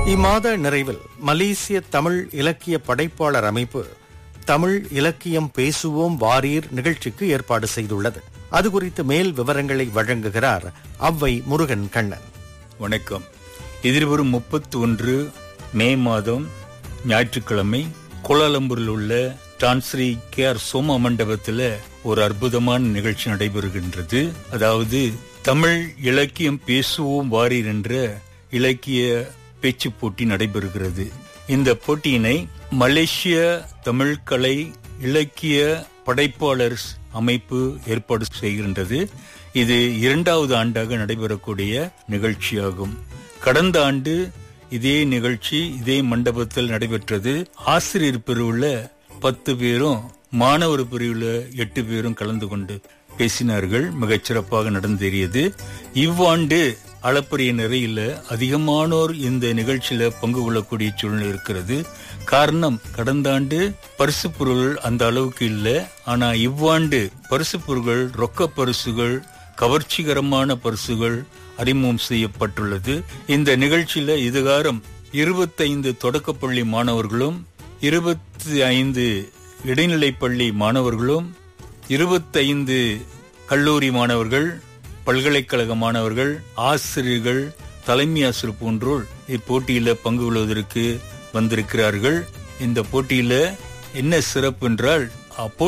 இம்மாத நிறைவில் மலேசிய தமிழ் இலக்கிய படைப்பாளர் அமைப்பு தமிழ் இலக்கியம் பேசுவோம் வாரீர் நிகழ்ச்சிக்கு ஏற்பாடு செய்துள்ளது அது குறித்து மேல் விவரங்களை வழங்குகிறார் அவ்வை முருகன் கண்ணன் வணக்கம் எதிர்வரும் முப்பத்தி ஒன்று மே மாதம் ஞாயிற்றுக்கிழமை கோலாலம்பூரில் உள்ள டான்ஸ்ரீ கே ஆர் சோமா மண்டபத்தில் ஒரு அற்புதமான நிகழ்ச்சி நடைபெறுகின்றது அதாவது தமிழ் இலக்கியம் பேசுவோம் வாரீர் என்ற இலக்கிய பேச்சு போட்டி நடைபெறுகிறது இந்த போட்டியினை மலேசிய தமிழ் கலை இலக்கிய படைப்பாளர் அமைப்பு ஏற்பாடு செய்கின்றது இது இரண்டாவது ஆண்டாக நடைபெறக்கூடிய நிகழ்ச்சியாகும் கடந்த ஆண்டு இதே நிகழ்ச்சி இதே மண்டபத்தில் நடைபெற்றது ஆசிரியர் பிரிவுல பத்து பேரும் மாணவர் பிரிவுல எட்டு பேரும் கலந்து கொண்டு பேசினார்கள் மிகச் சிறப்பாக நடந்தேறியது இவ்வாண்டு அளப்பரிய நிறையில அதிகமானோர் இந்த நிகழ்ச்சியில பங்கு கொள்ளக்கூடிய சூழ்நிலை இருக்கிறது காரணம் கடந்த ஆண்டு பரிசு பொருள்கள் அந்த அளவுக்கு இல்லை ஆனா இவ்வாண்டு பரிசு பொருள்கள் ரொக்க பரிசுகள் கவர்ச்சிகரமான பரிசுகள் அறிமுகம் செய்யப்பட்டுள்ளது இந்த நிகழ்ச்சியில இதுகாரம் இருபத்தைந்து தொடக்கப்பள்ளி மாணவர்களும் இருபத்தி ஐந்து இடைநிலைப்பள்ளி மாணவர்களும் இருபத்தைந்து கல்லூரி மாணவர்கள் பல்கலைக்கழக மாணவர்கள் ஆசிரியர்கள் தலைமை ஆசிரியர் போன்றோர் இப்போட்டியில பங்கு கொள்வதற்கு வந்திருக்கிறார்கள் இந்த போட்டியில என்ன சிறப்பு என்றால்